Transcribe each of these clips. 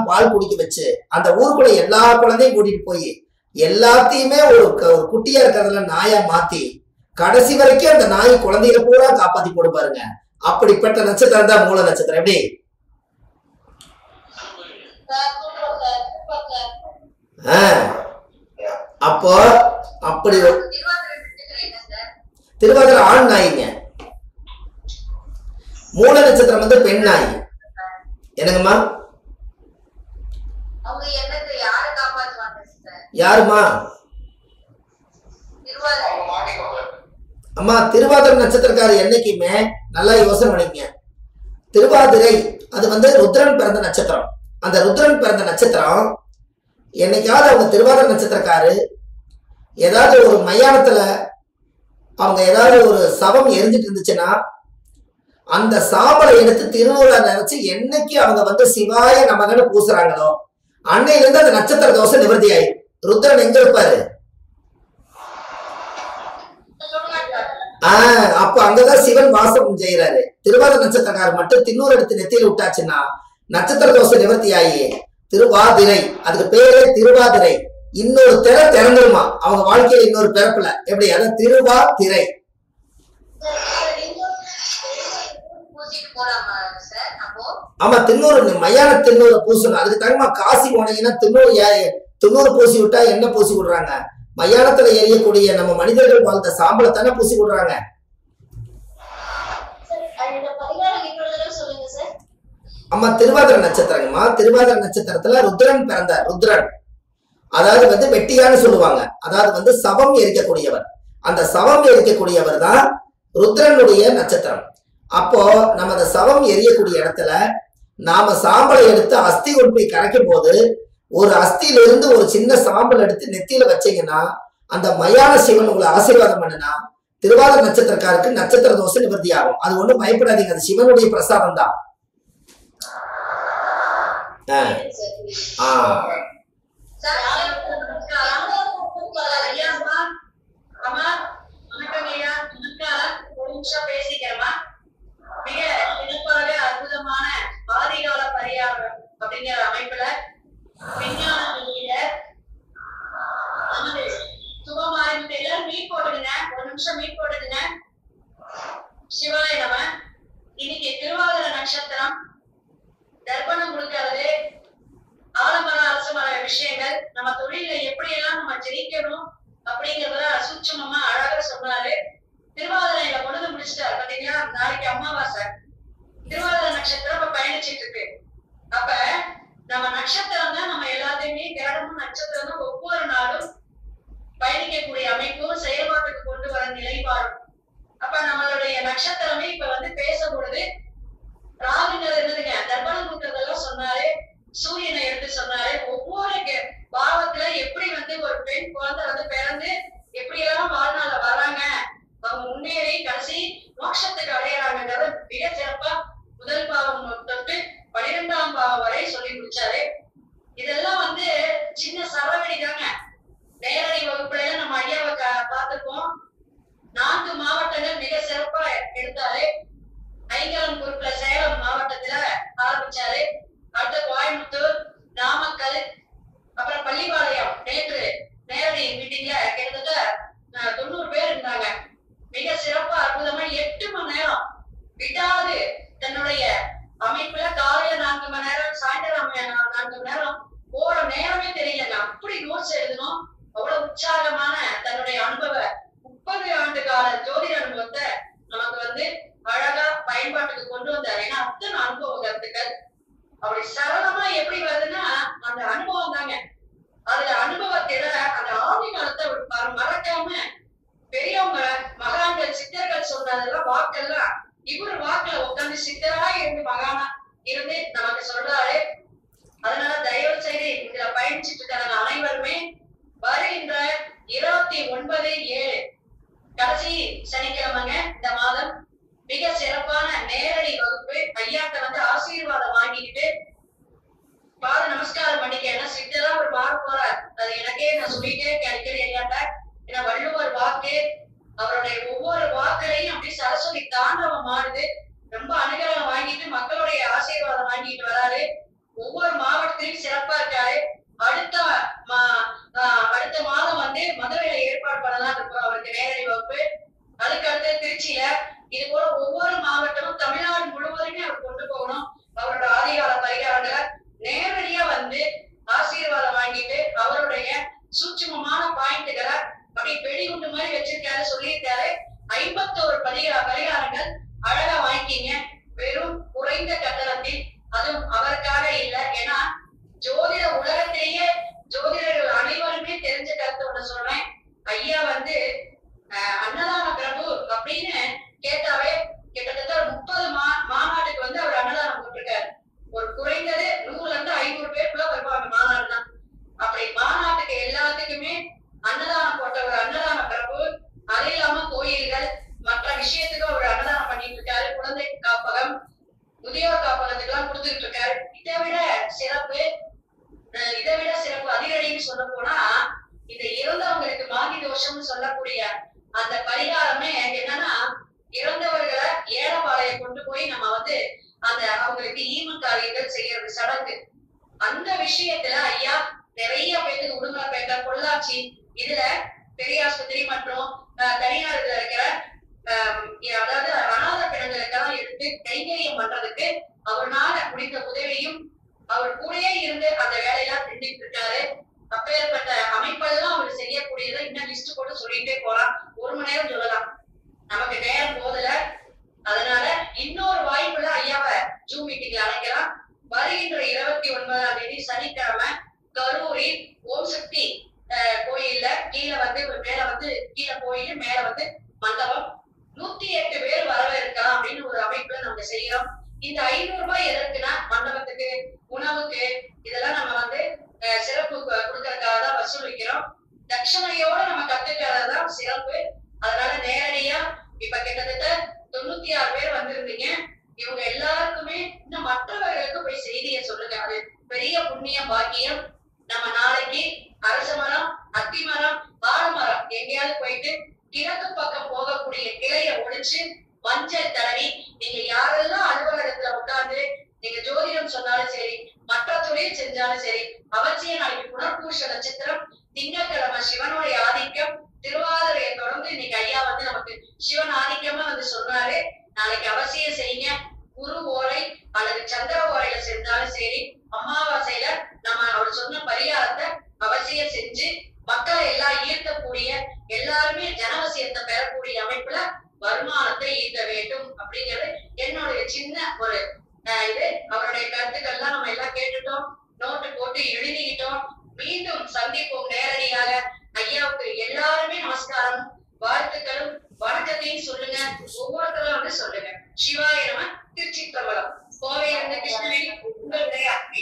பால் குடிக்க வச்சு அந்த ஊருக்குள்ள எல்லா குழந்தையும் கூட்டிட்டு போய் எல்லாத்தையுமே ஒரு க- ஒரு குட்டியா இருக்கிறதுல நாயா மாத்தி கடைசி வரைக்கும் அந்த நாய் குழந்தைகளை பூரா காப்பாத்தி போடு பாருங்க அப்படிப்பட்ட நட்சத்திரம் தான் மூல நட்சத்திரம் எப்படி sir super sir super sir ஆ, அப்போ அப்படி ஒரு- திருவாதிரை நட்சத்திரம் என்ன சார் திருவாதிரை ஆண் நாய்ங்க மூல நட்சத்திரம் வந்து பெண் நாய் என்னங்கம்மா அவங்க என்னது யாரை காப்பாத்துவாங்க சார் யாருமா திருவாதிரை அம்மா திருவாதிரை நட்சத்திரக்காரர் என்னைக்குமே நல்லா யோசனை பண்ணிக்கங்க திருவாதிரை அது வந்து ருத்ரன் பிறந்த நட்சத்திரம் அந்த ருத்ரன் பிறந்த நட்சத்திரம் என்னைக்காவது அவங்க திருவாதிரை நட்சத்திரக்காரு ஏதாவது ஒரு மயானத்துல அவங்க ஏதாவது ஒரு சவம் எரிஞ்சிட்டு இருந்துச்சுன்னா அந்த சாம்பலை எடுத்து திருநூலை நினைச்சு என்னைக்கு அவங்க வந்து சிவாய நமகன்னு பூசுறாங்களோ அன்னையில இருந்து அந்த நட்சத்திர தோசை நிவர்த்தி ஆயிடும் ருத்ரன் எங்க இருப்பாரு ஆஹ் அப்ப அங்கதான் சிவன் வாசம் செய்யறாரு திருவாதிரை நட்சத்திரக்காரர் மட்டும் தின்னூர் எடுத்து நெத்தியில விட்டாச்சுன்னா நட்சத்திர தோசை நிவர்த்தி ஆகி திருவாதிரை அதுக்கு பேரே திருவாதிரை இன்னொரு திரை திறந்துருமா அவங்க வாழ்க்கையில இன்னொரு பிறப்புல எப்படி அதான் திருவா திரை பூசிட்டு போலாமா சார் அப்போ ஆமா தின்னூறு மயான தின்னூரை பூசணும் அதுக்கு தகுமா காசி போனீங்கன்னா தின்னூறு ஏ- தின்னூறு பூசி விட்டா என்ன பூசி விடுறாங்க மயானத்துல எரியக்கூடிய நம்ம மனிதர்கள் வாழ்ந்த சாம்பலை தானே பூசி விடுறாங்க அந்த பரிகாரம் இன்னொரு தடவை சொல்லுங்க சார் அம்மா திருவாதிரை நட்சத்திரங்கம்மா திருவாதிரை நட்சத்திரத்துல ருத்ரன் பிறந்தார் ருத்ரன் அதாவது வந்து வெட்டியான்னு சொல்லுவாங்க அதாவது வந்து சவம் எரிக்கக்கூடியவர் அந்த சவம் எரிக்கக்கூடியவர் தான் ருத்ரனுடைய நட்சத்திரம் அப்போ நம்ம அந்த சவம் எரியக்கூடிய இடத்துல நாம சாம்பலை எடுத்து அஸ்தி கொண்டு போய் கரைக்கும் போது ஒரு அஸ்தியில இருந்து ஒரு சின்ன சாம்பல் எடுத்து நெத்தியில வச்சீங்கன்னா அந்த மயான சிவன் உங்களை ஆசீர்வாதம் பண்ணுனா திருவாதிரை நட்சத்திரக்காருக்கு நட்சத்திர தோசை நிவர்த்தி ஆகும் அது ஒண்ணும் பயப்படாதீங்க அது சிவனுடைய பிரசாதம் தான் ஆ, ஆ. சார் ஐயாம்மா, அம்மா, வணக்கம் ஐயா, நமஸ்காரம். ஒரு நிமிஷம் பேசிக்கிறேம்மா. மிக சிறப்பாக அற்புதமான ஆதிகால பரிகாரம் அப்படிங்கிற அமைப்புல விஞ்ஞான வெளியில நமது சுபமாரி எல்லாரும் மீட் போட்டுடுங்க ஒரு நிமிஷம் மீட் போட்டுடுங்க சிவாய நம இன்னைக்கு திருவாதிரை நட்சத்திரம் தர்ப்பணம் கொடுக்கறது ஆலமரம் அரச மர விஷயங்கள் நம்ம தொழில எப்படி எல்லாம் நம்ம ஜெயிக்கணும் அப்படிங்கறத சூட்சமமா அழகா சொன்னாரு திருவாதிரையில பொழுது முடிச்சிட்டாரு பாத்தீங்களா நாளைக்கு அமாவாசை திருவாதிரை நட்சத்திரம் இப்ப பயணிச்சிட்டு இருக்கு அப்ப நம்ம நட்சத்திரம் தான் நம்ம எல்லாத்தையுமே கிரகமும் நட்சத்திரம் தான் ஒவ்வொரு நாளும் பயணிக்கக்கூடிய அமைப்பும் செயல்பாட்டுக்கு கொண்டு வர நிலைப்பாடும் அப்ப நம்மளுடைய நட்சத்திரமே இப்ப வந்து பேச பொழுது ராகுங்கிறது என்னதுங்க தர்ப்பணம் கொடுக்கறதெல்லாம் சொன்னாரு சூரியனை எடுத்து சொன்னாரு ஒவ்வொரு கே- பாவத்துல எப்படி வந்து ஒரு பெண் குழந்தை வந்து பிறந்து எப்படி எல்லாம் வாழ்நாள்ல வராங்க அவங்க முன்னேறி கடைசி மோட்சத்துக்கு அடையறாங்கிறத மிக சிறப்பா முதல் பாவம் தொட்டு பனிரெண்டாம் பாவம் வரை சொல்லி முடிச்சாரு இதெல்லாம் வந்து சின்ன சரவெடி தாங்க நேரடி வகுப்புல எல்லாம் நம்ம ஐயாவை கா- பார்த்திருக்கோம் நான்கு மாவட்டங்கள் மிக சிறப்பா எடுத்தாரு ஐங்கரம் குரூப்ல சேலம் மாவட்டத்துல ஆரம்பிச்சாரு அடுத்து கோயம்புத்தூர் நாமக்கல் அப்புறம் பள்ளிப்பாளையம் நேற்று நேரடி மீட்டிங்ல கிட்டத்தட்ட அஹ், தொண்ணூறு பேர் இருந்தாங்க மிக சிறப்பா அற்புதமா எட்டு மணி நேரம் விடாது தன்னுடைய அமைப்புல காலையில நான்கு மணி நேரம் சாயந்தரம் நா- நான்கு மணி நேரம் போற நேரமே தெரியலங்க அப்படி நோட்ஸ் எழுதணும் அவ்வளவு உற்சாகமான தன்னுடைய அனுபவ முப்பது ஆண்டு கால ஜோதிட அனுபவத்தை நமக்கு வந்து அழகா பயன்பாட்டுக்கு கொண்டு வந்தாரு ஏன்னா அத்தனை அனுபவ கருத்துக்கள் அப்படி சரளமா எப்படி வருதுன்னா அந்த அனுபவம் தாங்க அதுல அனுபவத்தில அந்த ஆதி காலத்தை ஒரு மற- மறக்காம பெரியவங்க மகான்கள் சித்தர்கள் சொன்னதெல்லாம் வாக்கெல்லாம் இவர் வாக்குல உட்கார்ந்து சித்தரா இருந்து மகானா இருந்து நமக்கு சொல்றாரு அதனால தயவு செய்து இதுல பயணிச்சுட்டு இருக்கிற அனைவருமே வருகின்ற இருபத்தி ஒன்பது ஏழு கடைசி சனிக்கிழமைங்க இந்த மாதம் மிக சிறப்பான நேரடி வகுப்பு ஐயாட்ட வந்து ஆசீர்வாதம் வாங்கிக்கிட்டு பாத நமஸ்காரம் பண்ணிக்க ஏன்னா சித்தரா ஒரு பாட போறார் அது எனக்கே நான் சொல்லிட்டே கிடைக்கிற ஐயாட்ட ஏன்னா வள்ளுவர் வாக்கு அவருடைய ஒவ்வொரு வாக்குலையும் அப்படி சரஸ்வதி தாண்டவம் ஆடுது ரொம்ப அனுகிரகம் வாங்கிட்டு மக்களுடைய ஆசீர்வாதம் வாங்கிட்டு வராரு ஒவ்வொரு மாவட்டத்திலும் திருச்சியில இது போல ஒவ்வொரு மாவட்டமும் தமிழ்நாடு முழுவதுமே அவர் கொண்டு போகணும் அவரோட ஆதிகால பரிகாரங்களை நேரடியா வந்து ஆசீர்வாதம் வாங்கிட்டு அவருடைய சூட்சுமமான பாயிண்ட்களை அப்படியே வெடிகுண்டு மாதிரி வச்சிருக்காரு சொல்லியிருக்காரு ஐம்பத்தோரு பரிகா பரிகாரங்கள் அழகா வாங்கிக்கிங்க வெறும் குறைந்த கட்டணத்தில் அதுவும் அவருக்காக இல்ல ஏன்னா ஜோதிட உலகத்திலேயே ஜோதிடர்கள் அனைவருமே தெரிஞ்ச கருத்து ஒண்ணு சொல்றேன் ஐயா வந்து அஹ், அன்னதான பிரபு அப்படின்னு கேட்டாவே கிட்டத்தட்ட ஒரு முப்பது மா மாநாட்டுக்கு வந்து அவர் அன்னதானம் போட்டிருக்காரு ஒரு குறைந்தது நூறுல இருந்து ஐநூறு பேருக்குள்ள வருவாங்க மாநாடு தான் அப்படி மாநாட்டுக்கு எல்லாத்துக்குமே அன்னதானம் போட்ட ஒரு அன்னதான பிரபு அது இல்லாம கோயில்கள் மற்ற விஷயத்துக்கு அவர் அன்னதானம் பண்ணிட்டு இருக்காரு குழந்தை காப்பகம் முதியோர் காப்பகத்துக்கு எல்லாம் கொடுத்துட்டு இருக்காரு இதை விட சிறப்பு அஹ் இதை விட சிறப்பு அதிரடின்னு சொல்ல போனா இந்த இறந்தவங்களுக்கு மாகி தோஷம்னு சொல்லக்கூடிய அந்த பரிகாரமே என்னன்னா இறந்தவர்களை ஏலப்பாளைய கொண்டு போய் நம்ம வந்து அந்த அவங்களுக்கு ஈம காரியங்கள் செய்யறது சடங்கு அந்த விஷயத்துல ஐயா நிறைய பேத்துக்கு உடுமலைப்பேட்டை பொள்ளாச்சி இதுல பெரியாஸ்பத்திரி மற்றும் அஹ், தனியார்ல இருக்கிற அஹ், அதாவது அநாத பிணங்களுக்கெல்லாம் எடுத்து கைங்கரியம் பண்றதுக்கு அவர்னால முடிந்த உதவியும் அவர் கூடயே இருந்து அந்த வேலையெல்லாம் செஞ்சுட்டு இருக்காரு அப்பேற்பட்ட அமைப்பெல்லாம் அவர் செய்யக்கூடியதை இன்னும் லிஸ்ட் போட்டு சொல்லிட்டே போலாம் ஒரு மணி நேரம் சொல்லலாம் நமக்கு நேரம் போதல அதனால இன்னொரு வாய்ப்புல ஐயாவை ஜூம் மீட்டிங்ல அழைக்கலாம் வருகின்ற இருபத்தி ஒன்பதாம் தேதி சனிக்கிழமை கரூரில் ஓம் சக்தி அஹ், கோயில்ல கீழே வந்து ஒரு மேல வந்து கீழே கோயில் மேல வந்து மண்டபம் நூத்தி எட்டு பேர் வரவேற்கலாம் அப்படின்னு ஒரு அமைப்புல நம்ம செய்யறோம் இந்த ஐநூறு ரூபாய் எதற்குன்னா மண்டபத்துக்கு உணவுக்கு இதெல்லாம் நம்ம வந்து அஹ், சிறப்பு கு- கொடுக்கறதுக்காக தான் வசூலிக்கிறோம் தட்சணையோட நம்ம கத்துக்கிறதுதான் சிறப்பு அதனால நேரடியா இப்ப கிட்டத்தட்ட தொண்ணூத்தி ஆறு பேர் வந்திருந்தீங்க இவங்க எல்லாருக்குமே இன்னும் மற்றவர்களுக்கு போய் செய்தியை சொல்லுங்க அது பெரிய புண்ணிய பாக்கியம் நம்ம நாளைக்கு அரச மரம் அத்தி மரம் வாழை மரம் எங்கேயாவது போயிட்டு கிழக்கு பக்கம் போகக்கூடிய கிளைய ஒடிச்சு மஞ்சள் தடவி நீங்க யாரெல்லாம் அலுவலகத்துல உட்கார்ந்து நீங்க ஜோதிடம் சொன்னாலும் சரி மற்ற தொழில் செஞ்சாலும் சரி அவசியம் நாளைக்கு புனர்பூஷ நட்சத்திரம் திங்கட்கிழமை சிவனுடைய ஆதிக்கம் திருவாதிரையை தொடர்ந்து இன்னைக்கு ஐயா வந்து நமக்கு சிவன் ஆதிக்கமா வந்து சொன்னாரு நாளைக்கு அவசியம் செய்யுங்க குரு ஓலை அல்லது சந்திர ஓலையில செஞ்சாலும் சரி அமாவாசையில நம்ம அவர் சொன்ன பரிகாரத்தை அவசியம் செஞ்சு மக்களை எல்லாம் ஈர்க்கக்கூடிய எல்லாருமே ஜனவசியத்தை பெறக்கூடிய அமைப்புல வருமானத்தை ஈட்ட வேண்டும் அப்படிங்கிறது என்னுடைய சின்ன ஒரு அஹ், இது அவருடைய கருத்துக்கள்லாம் நம்ம எல்லாம் கேட்டுட்டோம் நோட்டு போட்டு எழுதிக்கிட்டோம் மீண்டும் சந்திப்போம் நேரடியாக ஐயாவுக்கு எல்லாருமே நமஸ்காரம் வாழ்த்துக்களும் வணக்கத்தையும் சொல்லுங்க ஒவ்வொருத்தரும் வந்து சொல்லுங்க சிவாய நம திருச்சி பிரபலம் கோவையிலிருந்து கிருஷ்ணவேணி உங்களுடைய அன்பி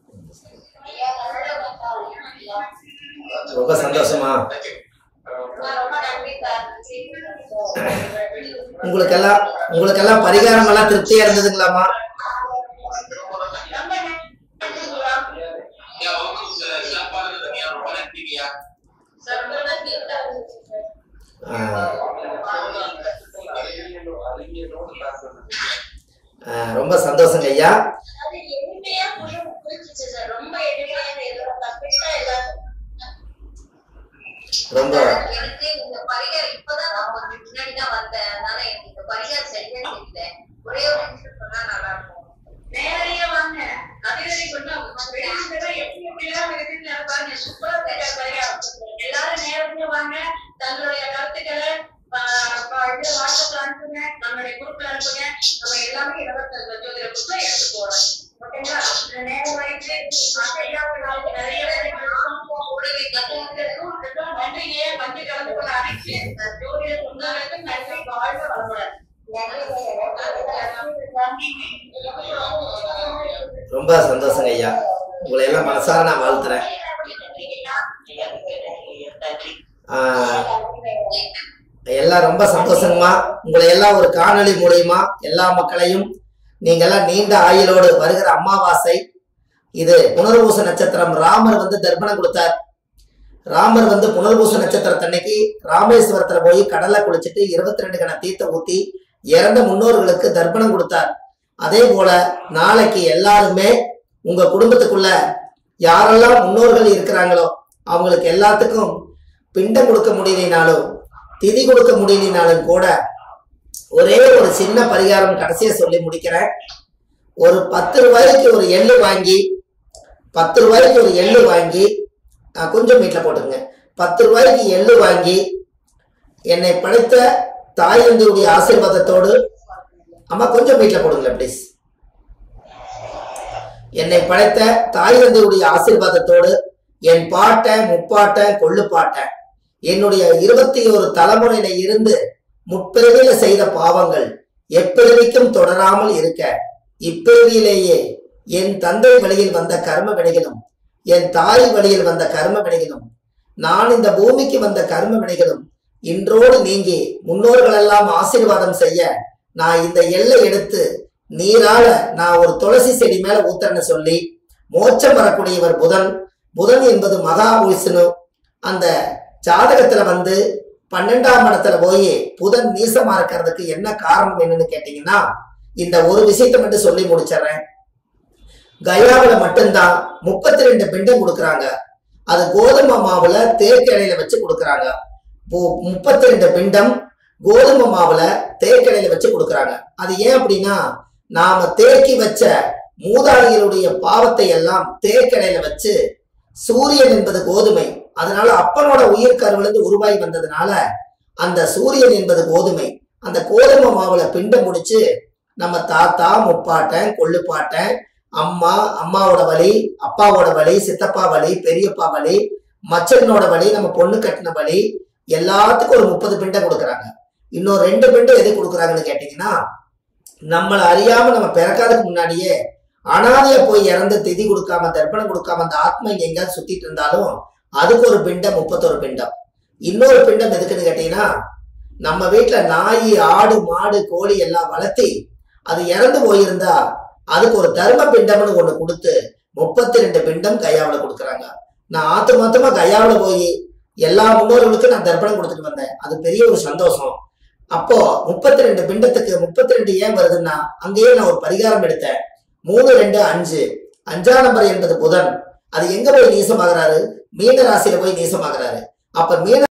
ரொம்ப சந்தோஷமா ரொம்ப நன்றி சார் உங்களுக்கெல்லாம் உங்களுக்கெல்லாம் பரிகாரம் எல்லாம் திருப்தியா இருந்ததுங்களாமா ரொம்ப நன்றி குருராம். ஐயா, உங்களுக்கு சில- சிறப்பாக இருந்ததுங்க. ரொம்ப நன்றிங்கய்யா. சார் ரொம்ப நன்றி சார் ஆஹ், ஆஹ், ரொம்ப சந்தோஷங்க ஐயா அது எளிமையா புரிய புரிஞ்சுச்சு சார் ரொம்ப எளிமையா இதோட கம்ப்ளீட்டா எல்லாரும் ரொம்ப எனக்கு இந்த பரிகாரம் இப்பதான் நான் கொஞ்சம் முன்னாடி தான் வந்தேன் அதனால எனக்கு இந்த பரிகாரம் சரியா தெரியல ஒரே ஒரு நிமிஷம் சொன்னா நல்லா இருக்கும் நேரடியா வாங்க அதிரடி கொண்டு வெளியில எப்படி எப்படிலாம் இருக்குன்னு பாருங்க சூப்பரா தெரியாது பரிகாரம் எல்லாரும் நேரடியா வாங்க தங்களுடைய கருத்துக்களை ஆஹ் ப- இதுல வாட்ஸ்அப்ல அனுப்புங்க நம்மளுடைய குரூப்ல அனுப்புங்க நம்ம எல்லாமே இலவச ஜோதிட குரூப்ல எடுத்து போறோம் ஓகேங்களா இந்த நேரம் வரைக்கும் ஐயாவுக்கு நாளைக்கு நிறைய வேலைகள் இருக்கும். நன்றிங்க வந்து கலந்து கொள்ள அனைத்து ஜோதிட சொந்தங்களுக்கு நன்றி வாழ்க வளமுடன் ரொம்ப சந்தோஷங்க ஐயா உங்களை எல்லாம் மனசார நான் வாழ்த்துறேன் ஆஹ், எல்லாம் ரொம்ப சந்தோஷங்கம்மா உங்களை எல்லாம் ஒரு காணொளி மூலியமா எல்லா மக்களையும் நீங்கெல்லாம் நீண்ட ஆயுளோடு வருகிற அமாவாசை இது புனர்பூச நட்சத்திரம் ராமர் வந்து தர்ப்பணம் கொடுத்தார் ராமர் வந்து புனர்பூச நட்சத்திரத்தன்னைக்கு ராமேஸ்வரத்துல போய் கடல்ல குளிச்சுட்டு இருபத்தி ரெண்டு கண தீர்த்த ஊத்தி இறந்த முன்னோர்களுக்கு தர்ப்பணம் கொடுத்தார் அதே போல நாளைக்கு எல்லாருமே உங்க குடும்பத்துக்குள்ள யாரெல்லாம் முன்னோர்கள் இருக்கிறாங்களோ அவங்களுக்கு எல்லாத்துக்கும் பிண்டம் கொடுக்க முடியலினாலும் திதி கொடுக்க முடியலினாலும் கூட ஒரே ஒரு சின்ன பரிகாரம் கடைசியா சொல்லி முடிக்கிறேன் ஒரு பத்து ரூபாய்க்கு ஒரு எள்ளு வாங்கி பத்து ரூபாய்க்கு ஒரு எள்ளு வாங்கி ஆ, கொஞ்சம் வீட்டில் போட்டுருங்க பத்து ரூபாய்க்கு எள்ளு வாங்கி என்னை படைத்த தாயந்தியுடைய ஆசீர்வாதத்தோடு அம்மா கொஞ்சம் வீட்டில் போடுங்களேன் ப்ளீஸ் என்னை படைத்த தாய் தந்தையுடைய ஆசீர்வாதத்தோடு என் பாட்டன் முப்பாட்டன் கொள்ளுப்பாட்டன் என்னுடைய இருபத்தி ஒரு தலைமுறையில இருந்து முப்பிறவியில செய்த பாவங்கள் எப்பிறவிக்கும் தொடராமல் இருக்க இப்பிறவியிலேயே என் தந்தை வழியில் வந்த கர்ம வினைகளும் என் தாய் வழியில் வந்த கர்ம வினைகளும் நான் இந்த பூமிக்கு வந்த கர்ம வினைகளும் இன்றோடு நீங்கி முன்னோர்களெல்லாம் ஆசீர்வாதம் செய்ய நான் இந்த எல்லை எடுத்து நீரால நான் ஒரு துளசி செடி மேல ஊத்துறேன்னு சொல்லி மோட்சம் வரக்கூடியவர் புதன் புதன் என்பது மகா விஷ்ணு அந்த ஜாதகத்துல வந்து பன்னெண்டாம் இடத்துல போய் புதன் நீசமா இருக்கிறதுக்கு என்ன காரணம் என்னன்னு கேட்டீங்கன்னா இந்த ஒரு விஷயத்தை மட்டும் சொல்லி முடிச்சிடுறேன் கயாவுல மட்டும்தான் முப்பத்தி ரெண்டு பிண்டம் கொடுக்குறாங்க அது கோதுமை மாவுல தேக்கடையில வச்சு கொடுக்குறாங்க முப்பத்தி ரெண்டு பிண்டம் கோதுமை மாவுல தேக்கடையில வச்சு கொடுக்குறாங்க அது ஏன் அப்படின்னா நாம தேக்கி வச்ச மூதாதையருடைய பாவத்தை எல்லாம் தேக்கடையில வச்சு சூரியன் என்பது கோதுமை அதனால அப்பனோட உயிர் கருவிலிருந்து உருவாகி வந்ததுனால அந்த சூரியன் என்பது கோதுமை அந்த கோதுமை மாவுல பிண்டம் முடிச்சு நம்ம தாத்தா முப்பாட்டன் கொள்ளுப்பாட்டன் அம்மா அம்மாவோட வழி அப்பாவோட வழி சித்தப்பா வழி பெரியப்பா வழி மச்சனோட வழி நம்ம பொண்ணு கட்டின வழி எல்லாத்துக்கும் ஒரு முப்பது பிண்டம் கொடுக்குறாங்க இன்னும் ரெண்டு பிண்டம் எது கொடுக்குறாங்கன்னு கேட்டீங்கன்னா நம்மளை அறியாம நம்ம பிறக்காததுக்கு முன்னாடியே அனாதையா போய் இறந்து திதி கொடுக்காம தர்ப்பணம் கொடுக்காம அந்த ஆத்மா இங்க எங்கேயாவது சுத்திட்டு இருந்தாலும் அதுக்கு ஒரு பிண்டம் முப்பத்தொரு பிண்டம் இன்னொரு பிண்டம் எதுக்குன்னு கேட்டீங்கன்னா நம்ம வீட்டுல நாய் ஆடு மாடு கோழி எல்லாம் வளர்த்தி அது இறந்து போயிருந்தா அதுக்கு ஒரு தர்ம பிண்டம்னு ஒண்ணு கொடுத்து முப்பத்தி ரெண்டு பிண்டம் கையாவில் கொடுக்குறாங்க நான் ஆத்து மாத்தமா கையாவுல போய் எல்லா முன்னோர்களுக்கும் நான் தர்ப்பணம் கொடுத்துட்டு வந்தேன் அது பெரிய ஒரு சந்தோஷம் அப்போ முப்பத்தி ரெண்டு பிண்டத்துக்கு முப்பத்தி ரெண்டு ஏன் வருதுன்னா அங்கேயே நான் ஒரு பரிகாரம் எடுத்தேன் மூணு ரெண்டு அஞ்சு அஞ்சாம் நம்பர் என்பது புதன் அது எங்க போய் நீசமாகிறாரு மீன ராசியில போய் நீசமாகிறாரு அப்ப மீன